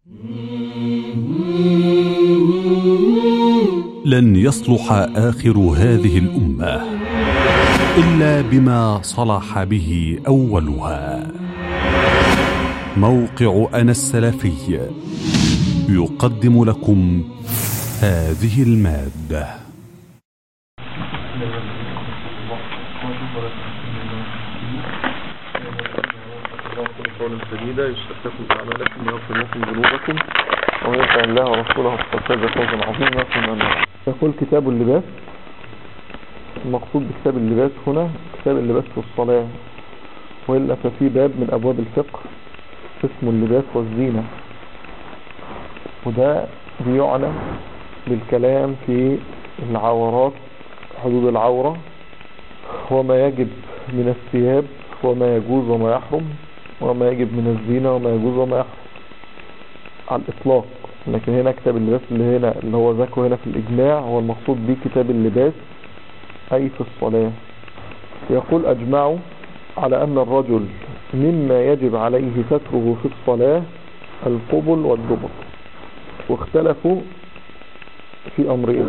لن يصلح اخر هذه الامه الا بما صلح به اولها موقع انا السلفي يقدم لكم هذه الماده قولا سديدا يستفتكم أعمالكم ويغفر لكم ذنوبكم ومن يطع الله ورسوله فقد فاز فوزا عظيما ثم أما يقول كتاب اللباس المقصود بكتاب اللباس هنا كتاب اللباس في الصلاة وإلا ففي باب من أبواب الفقه اسمه اللباس والزينة وده بيعنى بالكلام في العورات حدود العورة وما يجب من الثياب وما يجوز وما يحرم وما يجب من الزينة وما يجوز وما يحرم على الإطلاق لكن هنا كتاب اللباس اللي هنا اللي هو ذكره هنا في الإجماع هو المقصود به كتاب اللباس أي في الصلاة يقول أجمعوا على أن الرجل مما يجب عليه ستره في الصلاة القبل والدبر واختلفوا في أمرين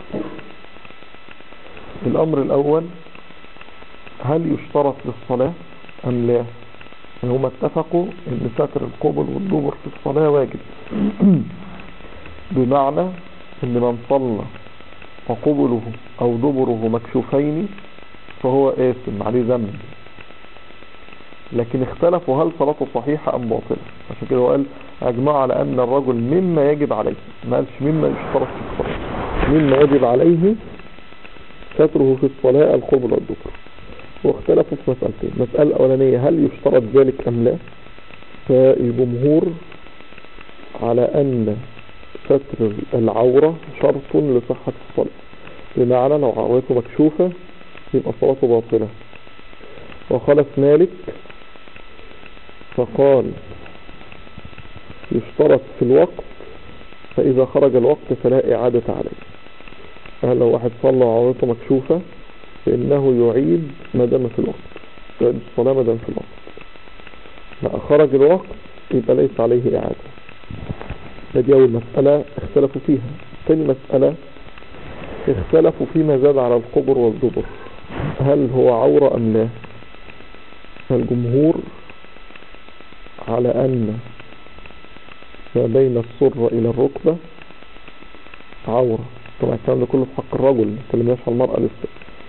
الأمر الأول هل يشترط للصلاة أم لا هم اتفقوا ان ستر القبل والدبر في الصلاة واجب بمعنى ان من صلى وقبله او دبره مكشوفين فهو آثم عليه ذنب لكن اختلفوا هل صلاته صحيحة ام باطلة عشان كده هو قال اجمع على ان الرجل مما يجب عليه ما قالش مما يشترط في الصلاة مما يجب عليه ستره في الصلاة القبل والدبر واختلفوا في مسألتين المسألة الأولانية هل يشترط ذلك أم لا فالجمهور على أن ستر العورة شرط لصحة الصلاة بمعنى لو عورته مكشوفة يبقى صلاته باطلة وخلف مالك فقال يشترط في الوقت فإذا خرج الوقت فلا إعادة عليه لو واحد صلى وعورته مكشوفة فإنه يعيد ما دام في الوقت يعيد الصلاة ما دام في الوقت لا خرج الوقت يبقى ليس عليه إعادة هذه أول مسألة اختلفوا فيها ثاني مسألة اختلفوا فيما زاد على القبر والدبر هل هو عورة أم لا الجمهور على أن ما بين السرة إلى الركبة عورة طبعا الكلام ده كله في حق الرجل ما تكلمناش على المرأة لسه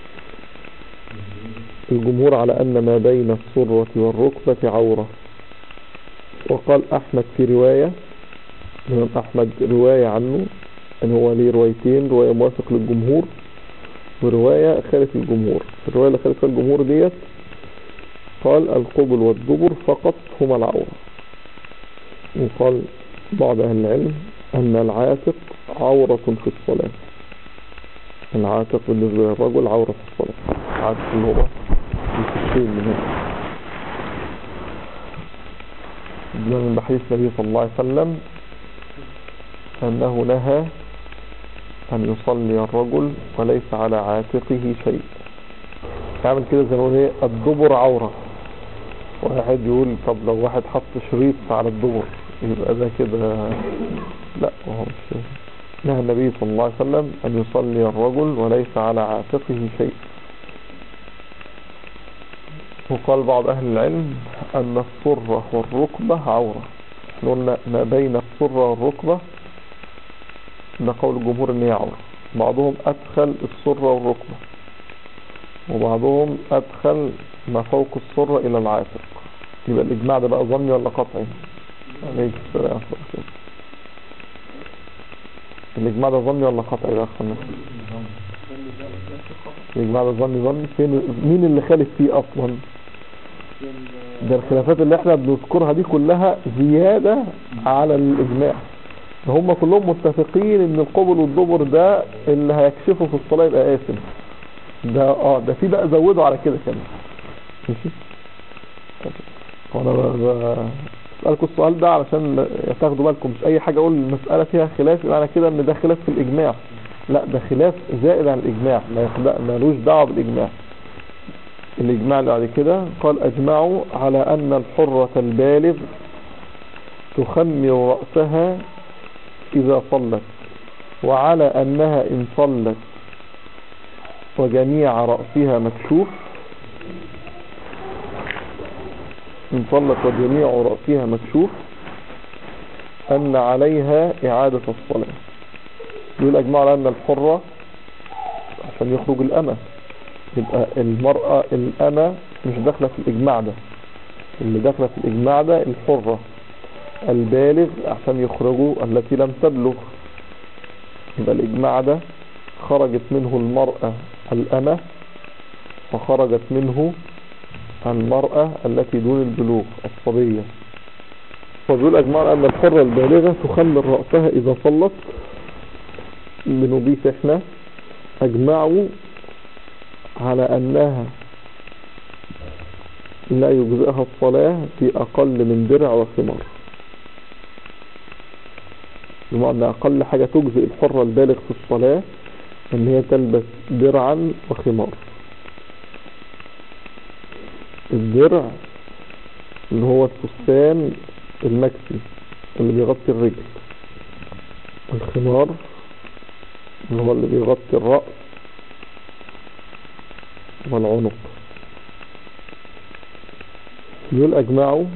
الجمهور على أن ما بين السرة والركبة عورة وقال أحمد في رواية من أحمد رواية عنه أن هو ليه روايتين رواية موافق للجمهور ورواية خالف الجمهور الرواية اللي خالف الجمهور ديت قال القبل والدبر فقط هما العورة وقال بعض أهل العلم أن العاتق عورة في الصلاة العاتق بالنسبة للرجل عورة في الصلاة العاتق اللي هو الكفين من هنا من بحديث النبي صلى الله عليه وسلم أنه نهى أن يصلي الرجل وليس على عاتقه شيء يعمل كده زي ما ايه الدبر عورة واحد يقول طب لو واحد حط شريط على الدبر يبقى ده كده لا هو مش نهى النبي صلى الله عليه وسلم أن يصلي الرجل وليس على عاتقه شيء وقال بعض أهل العلم أن السرة والركبة عورة قلنا ما بين السرة والركبة ده قول الجمهور ان هي عورة بعضهم أدخل السرة والركبة وبعضهم أدخل ما فوق السرة إلى العاتق يبقى الإجماع ده بقى ظني ولا قطعي عليك السلام الإجماع ده ظني ولا قطعي بقى خلنا الإجماع ده ظني ظني فين مين اللي خالف فيه أصلا ده الخلافات اللي احنا بنذكرها دي كلها زيادة على الإجماع هم كلهم متفقين ان القبل والدبر ده اللي هيكشفه في الصلاة يبقى آثم ده اه ده في بقى زودوا على كده كمان ماشي وانا بسألكم السؤال ده علشان تاخدوا بالكم مش اي حاجة اقول المسألة فيها خلاف يبقى معنى كده ان ده خلاف في الاجماع لا ده خلاف زائد عن الاجماع ما ملوش دعوه بالاجماع الاجماع اللي بعد كده قال اجمعوا على ان الحرة البالغ تخمر رأسها إذا صلت وعلى أنها إن صلت وجميع رأسها مكشوف إن صلت وجميع رأسها مكشوف أن عليها إعادة الصلاة يقول أجمع على أن الحرة عشان يخرج الأمة يبقى المرأة الأمة مش داخلة في الإجماع ده اللي داخلة في الإجماع ده الحرة البالغ عشان يخرجوا التي لم تبلغ يبقى الإجماع ده خرجت منه المرأة الأمة وخرجت منه المرأة التي دون البلوغ الصبية فبيقول أجمع أن الحرة البالغة تخمر رأسها إذا صلت بنضيف إحنا أجمعوا على أنها لا يجزئها الصلاة في أقل من درع وخمار بمعنى أقل حاجة تجزئ الحرة البالغ في الصلاة أن هي تلبس درعا وخمار الدرع اللي هو الفستان المكسي اللي بيغطي الرجل الخمار اللي هو اللي بيغطي الرأس والعنق يقول أجمعوا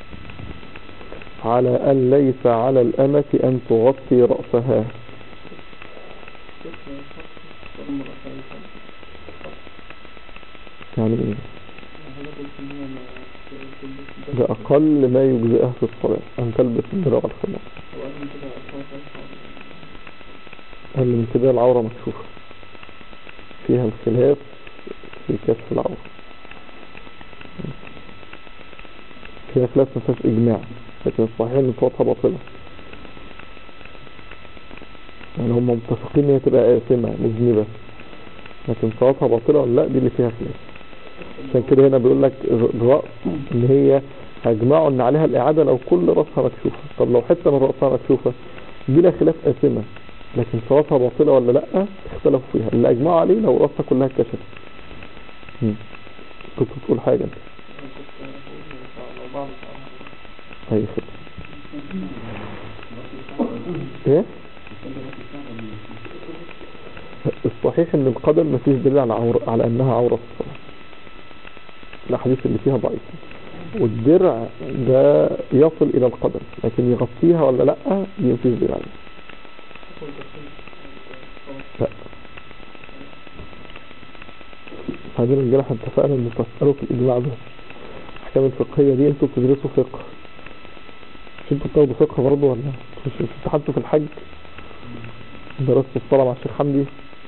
على أن ليس على الأمة أن تغطي رأسها يعني إيه ده أقل ما يجزئها في الصلاة أن تلبس الدرع والخمار أقل من كده العورة مكشوفة فيها الخلاف في كشف العورة فيها خلاف مفيش إجماع لكن الصحيح ان صوتها باطلة يعني هم متفقين ان هي تبقى آثمة مذنبة لكن صلاتها باطلة ولا لا دي اللي فيها خلاف عشان كده هنا بيقول لك الرأس ان هي هجمعوا ان عليها الاعادة لو كل رأسها مكشوفة طب لو حتة من رأسها مكشوفة دي لها خلاف آثمة لكن صلاتها باطلة ولا لا اختلفوا فيها اللي اجمعوا عليه لو رأسها كلها اتكشفت كنت بتقول حاجة انت اي خدمة ايه الصحيح ان القدم مفيش دليل على عور... على انها عورة في الصلاة الاحاديث اللي فيها ضعيفة والدرع ده يصل الى القدم لكن يغطيها ولا لا دي مفيش دليل عليه لا بعدين الرجاله احنا اتفقنا ان تسألوا في الاجماع ده الاحكام الفقهية دي انتوا بتدرسوا فقه مش انتوا بتاخدوا فقه برضه ولا مش مش امتحنتوا في الحج درست الصلاة مع الشيخ حمدي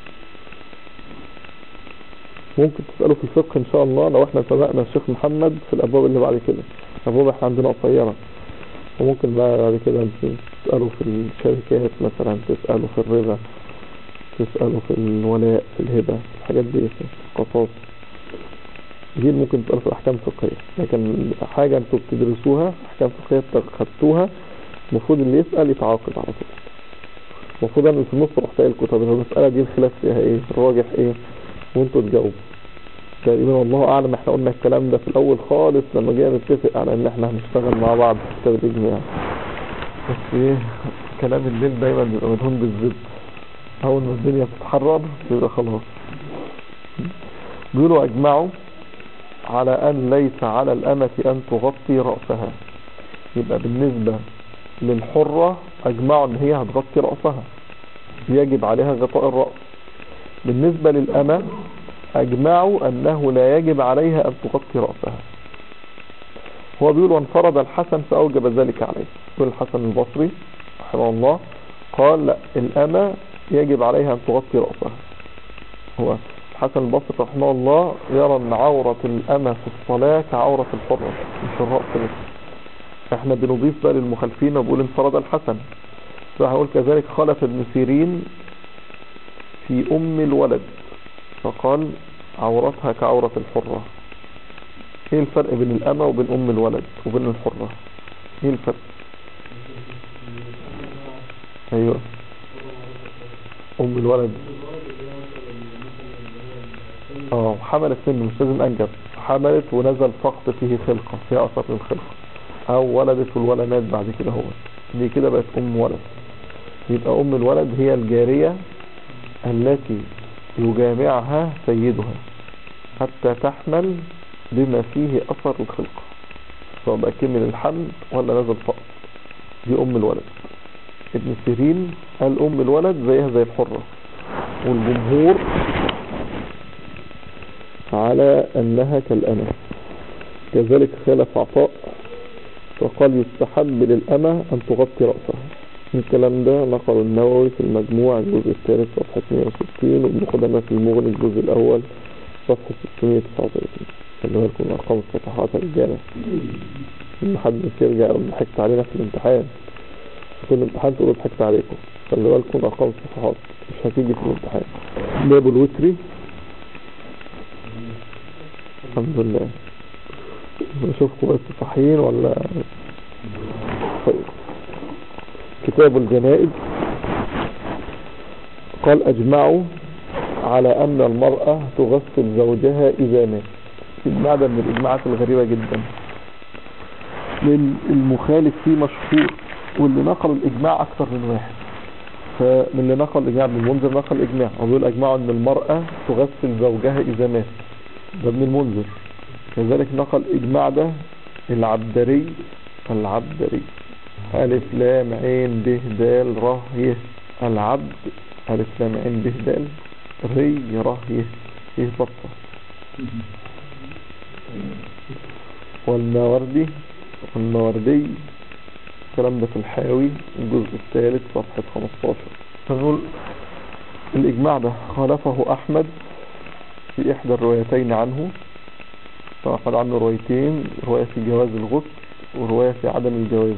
ممكن تسألوا في الفقه ان شاء الله لو احنا سبقنا الشيخ محمد في الابواب اللي بعد كده الابواب احنا عندنا قصيرة وممكن بقى بعد كده تسألوا في الشركات مثلا تسألوا في الربا تسألوا في الولاء في الهبة الحاجات دي في القصاص دي ممكن تسألوا في الأحكام الفقهية لكن حاجة انتوا بتدرسوها أحكام فقهية خدتوها المفروض اللي يسأل يتعاقب على طول المفروض أنا في النص روح سائل الكتب المسألة دي الخلاف فيها إيه الراجح إيه وانتوا تجاوبوا تقريبا والله أعلم احنا قلنا الكلام ده في الأول خالص لما جينا نتفق على إن احنا هنشتغل مع بعض في كتاب الإجماع بس إيه كلام الليل دايما بيبقى مدهون بالزبد أول ما الدنيا بتتحرر بيبقى خلاص بيقولوا أجمعوا على أن ليس على الأمة أن تغطي رأسها يبقى بالنسبة للحرة أجمعوا أن هي هتغطي رأسها يجب عليها غطاء الرأس بالنسبة للأمة أجمعوا أنه لا يجب عليها أن تغطي رأسها هو بيقول وانفرد الحسن فأوجب ذلك عليه يقول الحسن البصري رحمه الله قال لا الأمة يجب عليها أن تغطي رأسها هو الحسن البصري رحمه الله يرى أن عورة الأمة في الصلاة كعورة الحرة مش الرأس بس احنا بنضيف بقى للمخالفين وبقول انفرد الحسن فهقول كذلك خلف ابن سيرين في أم الولد فقال عورتها كعورة الحرة ايه الفرق بين الأمة وبين أم الولد وبين الحرة ايه الفرق ايوه أم الولد اه حملت منه مش لازم أنجب حملت ونزل سقط فيه خلقة فيها أثر للخلقة او ولدت والولد مات بعد كده هو دي كده بقت ام ولد يبقى ام الولد هي الجارية التي يجامعها سيدها حتى تحمل بما فيه اثر الخلقة سواء بقى كمل الحمل ولا نزل فقط دي ام الولد ابن سيرين قال ام الولد زيها زي الحرة والجمهور على انها كالأمة كذلك خالف عطاء وقال يستحب للأمة أن تغطي رأسها الكلام ده نقل النووي في المجموع الجزء الثالث صفحة 160 وابن قدامة في المغني الجزء الأول صفحة 639 خلي بالكم من أرقام الصفحات يا رجالة إن حد بس يرجع يقول ضحكت علينا في الامتحان في الامتحان تقولوا ضحكت عليكم خلي بالكم من أرقام الصفحات مش هتيجي في الامتحان باب الوتري الحمد لله نشوفكم بس صحيين ولا طيب كتاب الجنائز قال أجمعوا على أن المرأة تغسل زوجها إذا مات إجماع ده من الإجماعات الغريبة جدا المخالف فيه مشهور واللي نقل الإجماع أكثر من واحد فمن اللي نقل الإجماع ابن المنذر نقل الإجماع وبيقول أجمعوا أن المرأة تغسل زوجها إذا مات ده ابن المنذر كذلك نقل إجماع ده العبدري العبدري ألف لام عين ب دال ر ي العبد ألف لام عين ب دال ري ر ي يه بطة والماوردي والماوردي الكلام ده في الحاوي الجزء الثالث صفحة 15 فنقول الإجماع ده خالفه أحمد في إحدى الروايتين عنه فأخذ عنه روايتين رواية في جواز الغسل ورواية في عدم الجواز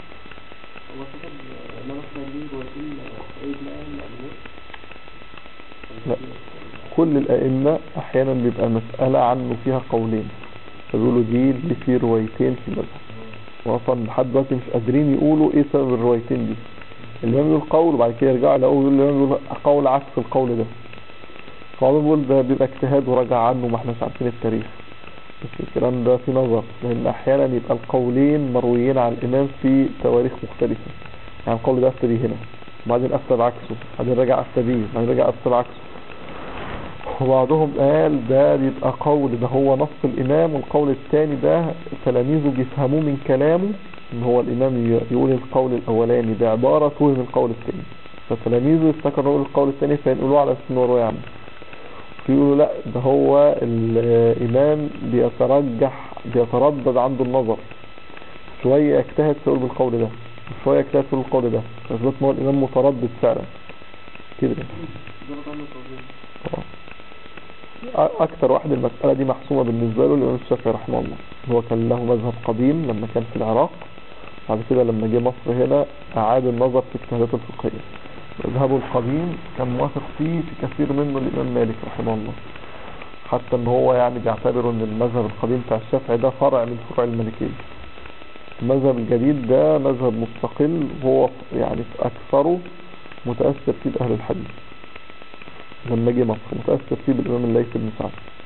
لا كل الأئمة أحيانا بيبقى مسألة عنه فيها قولين فبيقولوا دي اللي فيه روايتين في المذهب وأصلا لحد دلوقتي مش قادرين يقولوا إيه سبب الروايتين دي الإمام يقول قول وبعد كده يرجع لأول يقول الإمام يقول قول عكس القول ده فعمر بيقول ده بيبقى اجتهاد ورجع عنه ما احناش عارفين التاريخ بس الكلام ده في نظر لأن أحيانا يبقى القولين مرويين عن الإمام في تواريخ مختلفة يعني القول ده أفتى بيه هنا وبعدين أفتى بعكسه بعدين رجع أفتى بيه بعدين رجع أفتى بعكسه وبعضهم قال ده بيبقى قول ده هو نص الإمام والقول الثاني ده تلاميذه بيفهموه من كلامه ان هو الإمام يقول القول الأولاني ده عبارة توهم القول الثاني فتلاميذه يفتكروا يقول القول الثاني فينقلوه على سنة رواية عنه يقولوا لا ده هو الإمام بيترجح بيتردد عنده النظر شوية يجتهد فيقول بالقول ده شوية يجتهد فيقول بالقول ده فأثبت ان هو الإمام متردد فعلا كده أكثر واحد المسألة دي محسومة بالنسبة له الإمام الشافعي رحمه الله هو كان له مذهب قديم لما كان في العراق بعد كده لما جه مصر هنا أعاد النظر في اجتهاداته الفقهية مذهبه القديم كان موافق فيه في كثير منه الإمام مالك رحمه الله حتى ان هو يعني بيعتبر ان المذهب القديم بتاع الشافعي ده فرع من فروع المالكية المذهب الجديد ده مذهب مستقل هو يعني في أكثره متأثر فيه بأهل الحديث لما جه مصر متأثر فيه بالإمام الليث بن سعد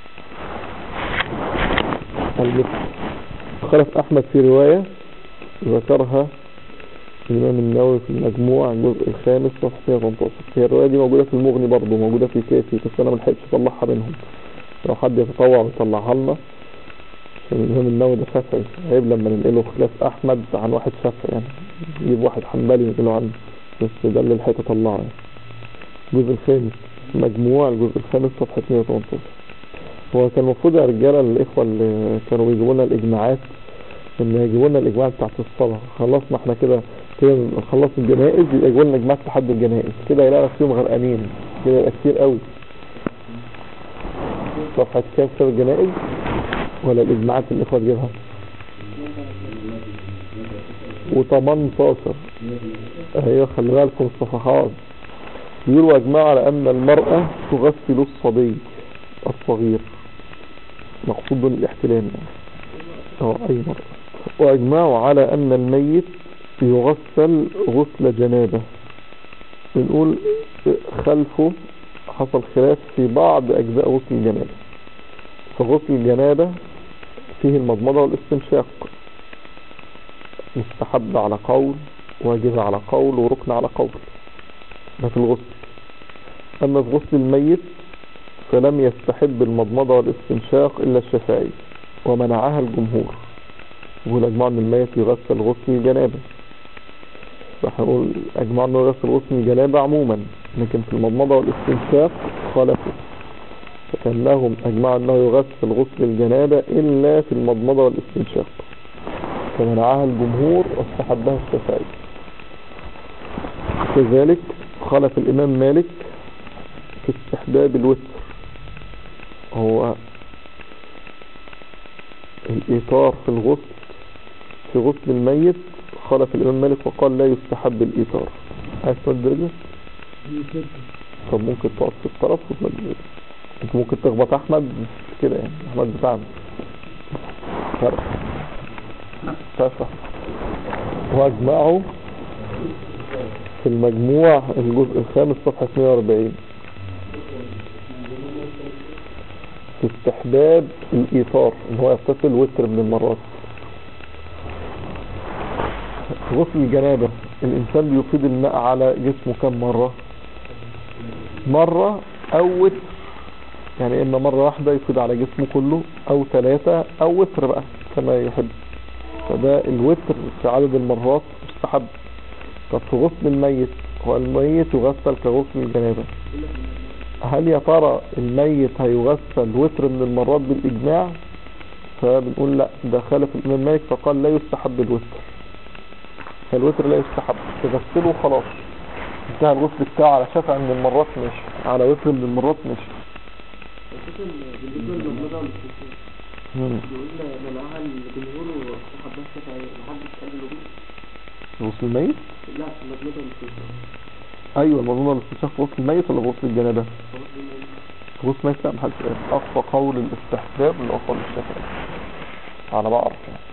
خلف أحمد في رواية ذكرها الإمام النووي في المجموع الجزء الخامس صفحة 118 هي الرواية دي موجودة في المغني برضه موجودة في كافي بس أنا ملحقتش أطلعها منهم لو حد يتطوع ويطلعها لنا عشان الإمام النووي ده شافعي عيب لما ننقله خلاف أحمد عن واحد شافعي يعني يجيب واحد حنبلي ينقله عنه بس ده اللي لحقت أطلعه يعني الجزء الخامس مجموع الجزء الخامس صفحة 118 هو كان المفروض يا رجالة الإخوة اللي كانوا بيجيبوا لنا الإجماعات إن يجيبوا لنا الإجماع بتاعت الصلاة خلصنا احنا كده كده خلصنا الجنائز يبقى يجيبوا لنا إجماعات لحد الجنائز كده يلاقي فيهم غرقانين كده يبقى كتير قوي صفحة كام كتاب الجنائز ولا الإجماعات اللي الإخوة تجيبها و18 ايوه خلي بالكم الصفحات يقولوا أجمعوا على أن المرأة تغسل الصبي الصغير مقصود بالاحتلام يعني أو أي مرأة وأجمعوا على أن الميت يغسل غسل جنابة بنقول خلفه حصل خلاف في بعض أجزاء غسل الجنابة فغسل الجنابة فيه المضمضة والاستنشاق مستحب على قول واجب على قول وركن على قول ده في الغسل أما في غسل الميت فلم يستحب المضمضة والاستنشاق إلا الشافعي ومنعها الجمهور يقول أجمع أن الميت يغسل غسل الجنابة راح نقول أجمع أنه يغسل غسل الجنابة عموما لكن في المضمضة والاستنشاق خالفوا فكان لهم أجمع أنه يغسل غسل الجنابة إلا في المضمضة والاستنشاق فمنعها الجمهور واستحبها الشافعي كذلك خالف الإمام مالك في استحباب الوتر هو الإيطار في الغسل في غسل الميت خالف الإمام مالك وقال لا يستحب الإيطار عايز تمد رجلك؟ طب ممكن تقعد في الطرف وتمد رجلك انت ممكن تخبط أحمد كده يعني أحمد بتاعنا فرق تفح وأجمعه في المجموع الجزء الخامس صفحة 140 في استحباب الإيثار ان هو يغتسل وتر من المرات في غسل الجنابة الإنسان بيفيد الماء على جسمه كم مرة مرة أو وتر يعني إما مرة واحدة يفيد على جسمه كله أو ثلاثة أو وتر بقى كما يحب فده الوتر في عدد المرات مستحب طب في غسل الميت هو الميت يغسل كغسل الجنابة هل يا ترى الميت هيغسل وتر من المرات بالإجماع فبنقول لا ده خالف الإمام مالك فقال لا يستحب الوتر فالوتر لا يستحب تغسله خلاص انتهى الغسل بتاعه على شفع من المرات ماشي على وتر من المرات ماشي اساسا بالنسبه للمضمضه والاستنشاق مم. بيقول منعها الجمهور واستحبها الشافعي محدش قال الوجود غسل الميت لا في المضمضه والاستنشاق ايوه الموضوع الاستنشاق في غسل الميت ولا في غسل الجنابه خلاص بما إن- في غسل الميت لا محدش قال اقصى قول الاستحباب اللي هو قول الشافعي على ما اعرف يعني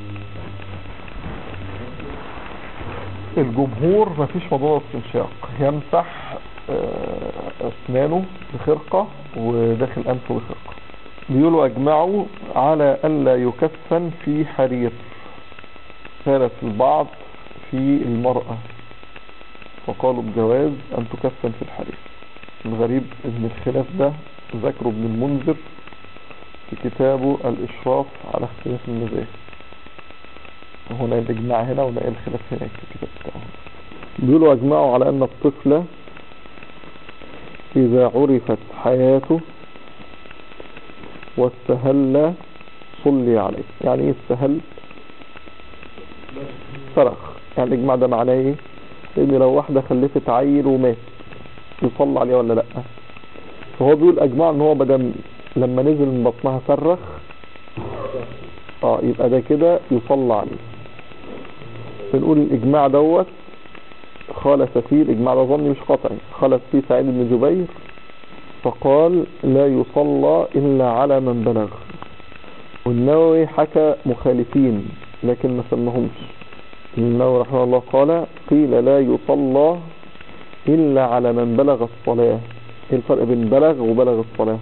الجمهور مفيش موضوع استنشاق يمسح آه، اسنانه بخرقة وداخل انفه بخرقة بيقولوا اجمعوا على الا يكفن في حرير ثالث البعض في المرأة فقالوا بجواز ان تكفن في الحرير الغريب ان الخلاف ده ذكره ابن المنذر في كتابه الاشراف على اختلاف المذاهب هنا الإجماع هنا وهنا الخلاف هناك في الكتاب بتاعهم بيقولوا أجمعوا على أن الطفل إذا عرفت حياته واستهل صلي عليه يعني ايه استهل صرخ يعني الإجماع ده معناه ايه لأن لو واحدة خلفت عيل ومات يصلى عليه ولا لأ فهو بيقول أجمع ان هو بدل لما نزل من بطنها صرخ اه يبقى ده كده يصلى عليه بنقول الإجماع دوت خالف فيه الإجماع ده ظني مش قطعي خالف فيه سعيد بن جبير فقال لا يصلى إلا على من بلغ والنووي حكى مخالفين لكن ما سمهمش النووي رحمه الله قال قيل لا يصلى إلا على من بلغ الصلاة ايه الفرق بين بلغ وبلغ الصلاة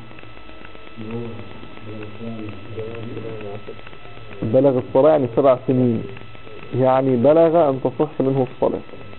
بلغ الصلاة يعني سبع سنين يعني بلغ أن تصح منه الصلاة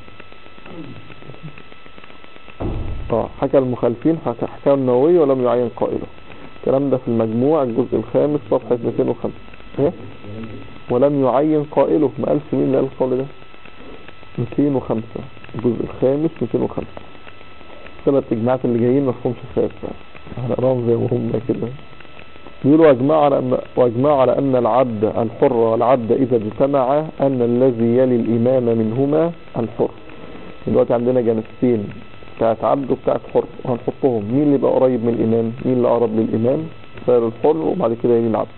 اه حكى المخالفين حكى حكى النووي ولم يعين قائله الكلام ده في المجموع الجزء الخامس صفحة 205 ايه ولم يعين قائله ما قالش مين اللي قال القول ده 205 الجزء الخامس 205 ثلاث اجماعات اللي جايين مفهومش خلاف هنقراهم زي ما هم كده بيقولوا أجمع على أن وأجمع على أن العبد الحر والعبد إذا اجتمعا أن الذي يلي الإمام منهما الحر دلوقتي عندنا جنستين بتاعت عبد وبتاعت حر وهنحطهم مين اللي يبقى قريب من الإمام مين اللي أقرب للإمام سائر الحر وبعد كده يلي العبد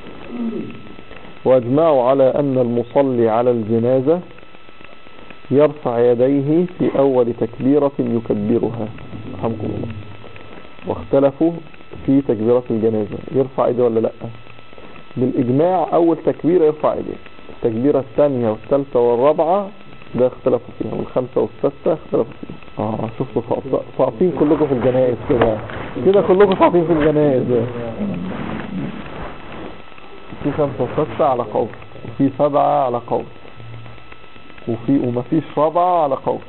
وأجمعوا على أن المصلي على الجنازة يرفع يديه في أول تكبيرة يكبرها رحمكم الله واختلفوا في تكبيرة الجنازة يرفع ايديه ولا لا بالإجماع أول تكبيرة يرفع ايديه التكبيرة الثانية والثالثة والرابعة ده اختلفوا فيها والخمسة والسادسة اختلفوا فيها اه شفتوا ساقط- ساقطين كلكم في الجنائز كده كده كلكم ساقطين في الجنائز في خمسة وستة على قول وفي سبعة على قول وفي ومفيش رابعة على قول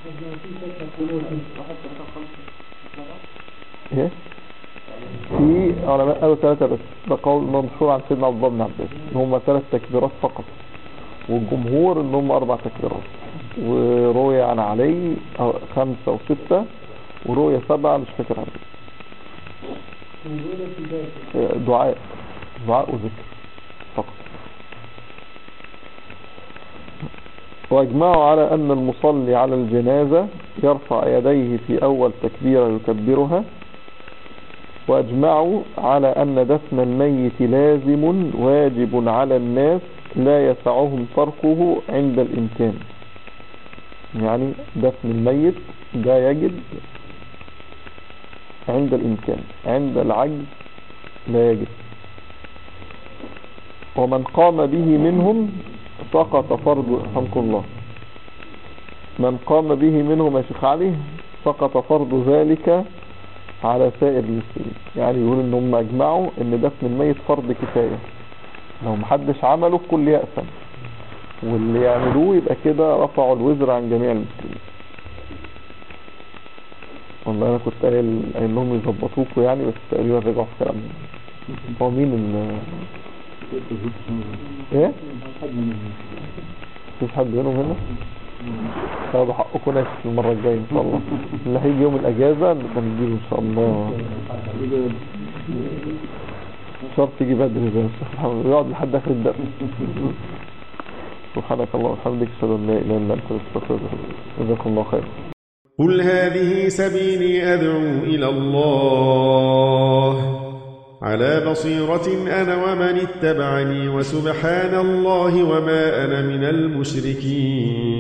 ايه في علماء قالوا ثلاثة بس ده قول منشور عن سيدنا عبد الله بن عباس ان هم ثلاث تكبيرات فقط والجمهور ان هم اربع تكبيرات وروي عن علي أو خمسة وستة وروي سبعة مش فاكر عن إيه. دعاء دعاء وذكر فقط واجمعوا على ان المصلي على الجنازة يرفع يديه في اول تكبيرة يكبرها واجمعوا على ان دفن الميت لازم واجب على الناس لا يسعهم تركه عند الامكان يعني دفن الميت ده يجب عند الامكان عند العجز لا يجب ومن قام به منهم سقط فرض رحمكم الله من قام به منهم يا شيخ علي سقط فرض ذلك على سائر المسلمين يعني يقول ان هم اجمعوا ان دفن الميت فرض كفاية لو محدش عمله الكل يأثم واللي يعملوه يبقى كده رفعوا الوزر عن جميع المسلمين والله انا كنت قايل قايل لهم يظبطوكوا يعني بس تقريبا رجعوا في كلامهم هو مين ال ايه مفيش حد منهم هنا طب حقكم ناس المرة الجاية ان شاء الله اللي هيجي يوم الاجازة نبقى نجيبه ان شاء الله شرط يجي بدري زي الشيخ محمد ويقعد لحد اخر الدرس سبحانك اللهم وبحمدك اشهد ان لا اله الا انت استغفرك جزاكم الله خير قل هذه سبيلي أدعو إلى الله على بصيرة أنا ومن اتبعني وسبحان الله وما أنا من المشركين